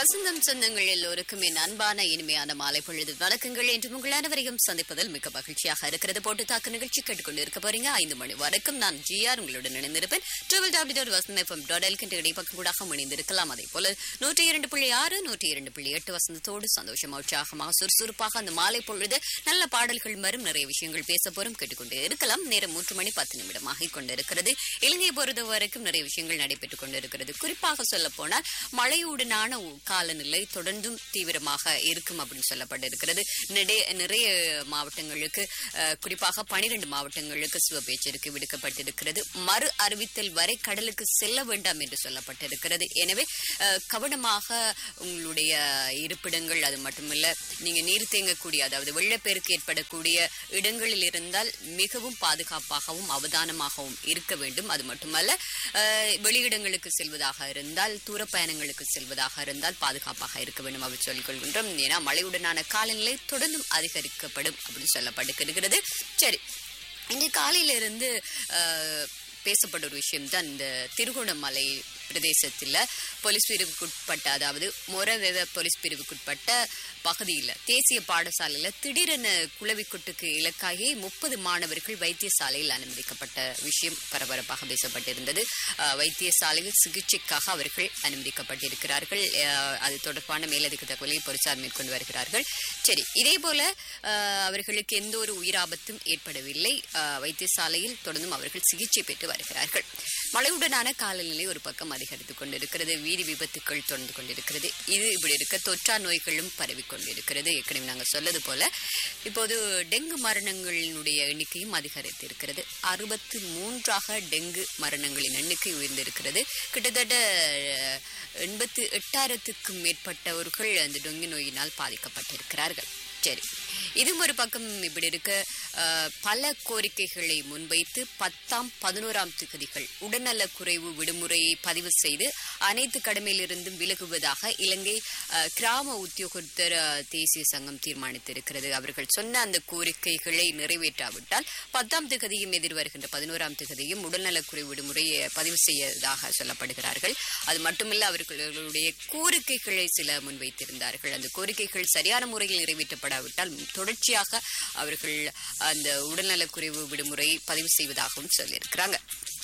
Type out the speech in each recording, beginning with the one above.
வசந்தம் சொந்தங்கள் எல்லோருக்கும் என் அன்பான இனிமையான மாலை பொழுது வணக்கங்கள் என்று உங்கள் அனைவரையும் சந்திப்பதில் மிக மகிழ்ச்சியாக இருக்கிறது போட்டு தாக்கு நிகழ்ச்சி கேட்டுக்கொண்டு இருக்க போறீங்க ஐந்து மணி வரைக்கும் நான் ஜிஆர் உங்களுடன் இணைந்திருப்பேன் triple W dot Vasantha FM dot L கண்டு இடைப்பக்கம் கூட இணைந்திருக்கலாம் அதே போல நூற்றி இரண்டு புள்ளி ஆறு நூற்றி இரண்டு புள்ளி எட்டு வசந்தத்தோடு சந்தோஷமா உற்சாகமாக சுறுசுறுப்பாக அந்த மாலை பொழுது நல்ல பாடல்கள் மரும் நிறைய விஷயங்கள் பேச போறோம் கேட்டுக்கொண்டு இருக்கலாம் நேரம் மூன்று மணி பத்து நிமிடமாக கொண்டிருக்கிறது இலங்கையை பொறுத்த வரைக்கும் நிறைய விஷயங்கள் நடைபெற்றுக் கொண்டிருக்கிறது குறிப்பாக சொல்ல போனால் மழையுடனான உ- காலநிலை தொடர்ந்தும் தீவிரமாக இருக்கும் அப்படின்னு சொல்லப்பட்டிருக்கிறது நிறைய நிறைய மாவட்டங்களுக்கு அஹ், குறிப்பாக பனிரெண்டு மாவட்டங்களுக்கு சிவப்பு எச்சரிக்கை விடுக்கப்பட்டிருக்கிறது மறு அறிவித்தல் வரை கடலுக்கு செல்ல வேண்டாம் என்று சொல்லப்பட்டிருக்கிறது எனவே அஹ், கவனமாக உங்களுடைய இருப்பிடங்கள் அது மட்டுமல்ல நீங்க நீர் தேங்கக்கூடிய அதாவது வெள்ளப்பெருக்கு ஏற்படக்கூடிய இடங்களில் இருந்தால் மிகவும் பாதுகாப்பாகவும் அவதானமாகவும் இருக்க வேண்டும் அது மட்டுமல்ல அஹ், வெளியிடங்களுக்கு செல்வதாக இருந்தால் தூர பயணங்களுக்கு செல்வதாக இருந்தால் பாதுகாப்பாக இருக்க வேண்டும் அப்படின்னு சொல்லிக் கொள்கின்றோம் ஏன்னா மழையுடனான காலநிலை தொடர்ந்தும் அதிகரிக்கப்படும் அப்படின்னு சொல்லப்பட்டிருக்கிறது சரி இன்று காலையிலிருந்து அஹ், பேசப்பட்ட ஒரு விஷயம் தான் இந்த திருகோணமலை பிரதேசத்தில் போலீஸ் பிரிவுக்குட்பட்ட அதாவது மொரவெவ போலீஸ் பிரிவுக்குட்பட்ட பகுதியில் தேசிய பாடசாலையில் திடீரென குளவிக்குட்டுக்கு இலக்காகி முப்பது மாணவர்கள் வைத்தியசாலையில் அனுமதிக்கப்பட்ட விஷயம் பரபரப்பாக பேசப்பட்டிருந்தது அஹ், வைத்தியசாலையில் சிகிச்சைக்காக அவர்கள் அனுமதிக்கப்பட்டிருக்கிறார்கள் அஹ், அது தொடர்பான மேலதிக தகவலை போலீசார் மேற்கொண்டு வருகிறார்கள் சரி இதே போல அஹ், அவர்களுக்கு எந்த ஒரு உயிராபத்தும் ஏற்படவில்லை அஹ், வைத்தியசாலையில் தொடர்ந்தும் அவர்கள் சிகிச்சை பெற்று வருகிறார்கள் மழையுடனான காலநிலை ஒரு பக்கம் அதிகரித்துக் கொண்டிருக்கிறது வீதி விபத்துக்கள் தொடர்ந்து கொண்டிருக்கிறது இது இப்படி இருக்க தொற்றா நோய்களும் பரவி கொண்டிருக்கிறது ஏற்கனவே நாங்கள் சொல்லது போல இப்போது டெங்கு மரணங்களினுடைய எண்ணிக்கையும் அதிகரித்திருக்கிறது அறுபத்து மூன்றாக டெங்கு மரணங்களின் எண்ணிக்கை உயர்ந்திருக்கிறது கிட்டத்தட்ட அஹ், எண்பத்து எட்டாயிரத்துக்கும் மேற்பட்டவர்கள் அந்த டெங்கு நோயினால் பாதிக்கப்பட்டிருக்கிறார்கள் சரி இது ஒரு பக்கம் இப்படி இருக்க அஹ், பல கோரிக்கைகளை முன்வைத்து பத்தாம் பதினோராம் திகதிகள் உடல்நல குறைவு விடுமுறையை பதிவு செய்து அனைத்து கடமையிலிருந்தும் விலகுவதாக இலங்கை அஹ், கிராம உத்தியோகத்தர் அஹ், தேசிய சங்கம் தீர்மானித்திருக்கிறது அவர்கள் சொன்ன அந்த கோரிக்கைகளை நிறைவேற்றாவிட்டால் பத்தாம் திகதியும் எதிர்வருகின்ற பதினோராம் திகதியும் உடல்நல குறைவு விடுமுறையை பதிவு செய்யதாக சொல்லப்படுகிறார்கள் அது மட்டுமல்ல அவர்களுடைய கோரிக்கைகளை சில முன்வைத்திருந்தார்கள் அந்த கோரிக்கைகள் சரியான முறையில் நிறைவேற்றப்படாவிட்டால் தொடர்ச்சியாக அவர்கள் அந்த உடல்நலக்குறைவு விடுமுறை பதிவு செய்வதாகவும் சொல்லியிருக்கிறாங்க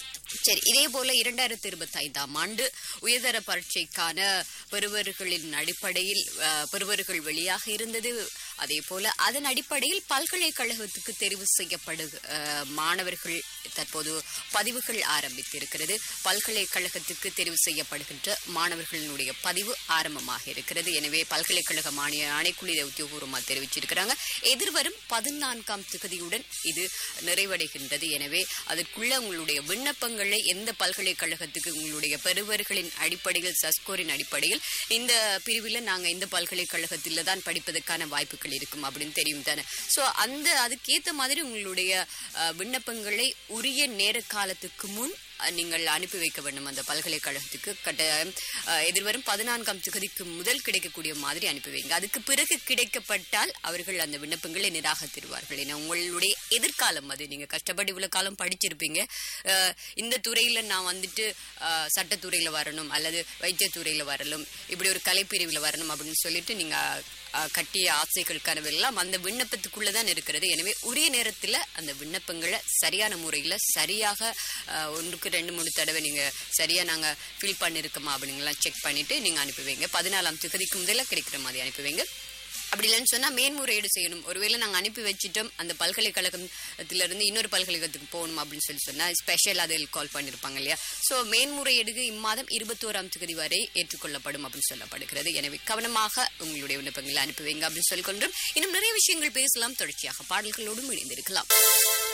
சரி இதே போல இரண்டாயிரத்தி இருபத்தி ஐந்தாம் ஆண்டு உயர்தர பரீட்சைக்கான பெறுவர்களின் அடிப்படையில் அஹ், பெறுவர்கள் வெளியாக இருந்தது அதே போல அதன் அடிப்படையில் பல்கலைக்கழகத்துக்கு தெரிவு செய்யப்படு அஹ், மாணவர்கள் தற்போது பதிவுகள் ஆரம்பித்திருக்கிறது பல்கலைக்கழகத்துக்கு தெரிவு செய்யப்படுகின்ற மாணவர்களினுடைய பதிவு ஆரம்பமாக இருக்கிறது எனவே பல்கலைக்கழக மானிய ஆணைக்குழு இதை உத்தியோகபூர்வமாக தெரிவிச்சிருக்கிறாங்க எதிர்வரும் பதினான்காம் திகதியுடன் இது நிறைவடைகின்றது எனவே அதற்குள்ள உங்களுடைய விண்ணப்பங்களை எந்த பல்கலைக்கழகத்துக்கு உங்களுடைய பெறுவர்களின் அடிப்படையில் சஸ்கோரின் அடிப்படையில் இந்த பிரிவில் நாங்கள் இந்த பல்கலைக்கழகத்தில் தான் படிப்பதற்கான வாய்ப்புகள் இருக்கும் அப்படின்னு தெரியும் தானே ஸோ அந்த அதுக்கேற்ற மாதிரி உங்களுடைய அஹ், விண்ணப்பங்களை உரிய நேர காலத்துக்கு முன் அஹ், நீங்கள் அனுப்பி வைக்க வேண்டும் அந்த பல்கலைக்கழகத்துக்கு கட்டாயம் அஹ், எதிர்வரும் பதினான்காம் திகதிக்கு முதல் கிடைக்கக்கூடிய மாதிரி அனுப்பி வைங்க அதுக்கு பிறகு கிடைக்கப்பட்டால் அவர்கள் அந்த விண்ணப்பங்களை நிராகரித்திருவார்கள் ஏன்னா உங்களுடைய எதிர்காலம் அது நீங்க கஷ்டப்பட்டு இவ்வளவு காலம் படிச்சிருப்பீங்க அஹ், இந்த துறையில நான் வந்துட்டு அஹ், சட்டத்துறையில வரணும் அல்லது வைத்தியத்துறையில வரணும் இப்படி ஒரு கலைப்பிரிவில் வரணும் அப்படின்னு சொல்லிட்டு நீங்க அஹ், கட்டிய ஆசைகள் கனவெல்லாம் அந்த விண்ணப்பத்துக்குள்ள தான் இருக்கிறது எனவே உரிய நேரத்தில் அந்த விண்ணப்பங்களை சரியான முறையில் சரியாக அஹ், ஒன்றுக்கு ரெண்டு மூணு தடவை நீங்கள் சரியாக நாங்கள் ஃபில் பண்ணியிருக்கோமா அப்படிங்கலாம் செக் பண்ணிவிட்டு நீங்கள் அனுப்பி வைங்க பதினாலாம் திகதிக்கு முதல்ல கிடைக்கிற மாதிரி அனுப்பி வைங்க அப்படி இல்லைன்னு சொன்னா மேன்முறையீடு செய்யணும் ஒருவேளை நாங்க அனுப்பி வச்சிட்டோம் அந்த பல்கலைக்கழகத்துல இருந்து இன்னொரு பல்கலைக்கழகத்துக்கு போகணும் அப்படின்னு சொல்லி சொன்னா ஸ்பெஷல் அதில் கால் பண்ணிருப்பாங்க இல்லையா சோ மேன்முறையீடுக்கு இம்மாதம் இருபத்தோராம் தேதி வரை ஏற்றுக்கொள்ளப்படும் அப்படின்னு சொல்லப்படுகிறது எனவே கவனமாக உங்களுடைய விண்ணப்பங்களை அனுப்பி வைங்க அப்படின்னு சொல்லிக்கொண்டும் இன்னும் நிறைய விஷயங்கள் பேசலாம் தொடர்ச்சியாக பாடல்களோடும் இணைந்திருக்கலாம்